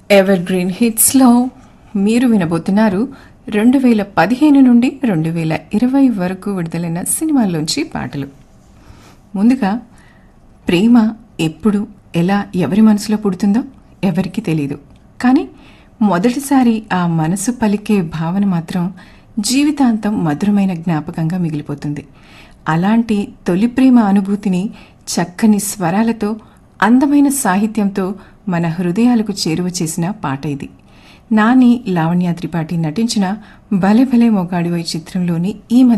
ever green హిట్స్లో మీరు వినబోతున్నారు రెండు వేల పదిహేను నుండి రెండు వేల ఇరవై వరకు విడుదలైన సినిమాల్లోంచి పాటలు ముందుగా ప్రేమ ఎప్పుడు ఎలా ఎవరి మనసులో పుడుతుందో ఎవరికీ తెలియదు కానీ మొదటిసారి ఆ మనసు పలికే భావన మాత్రం జీవితాంతం మధురమైన జ్ఞాపకంగా మిగిలిపోతుంది అలాంటి తొలి ప్రేమ అనుభూతిని చక్కని స్వరాలతో అందమైన సాహిత్యంతో మన హృదయాలకు చేరువ చేసిన పాట ఇది నాని లావణ్య త్రిపాఠి నటించిన భలే భలే మొగాడివై చిత్రంలోని ఈ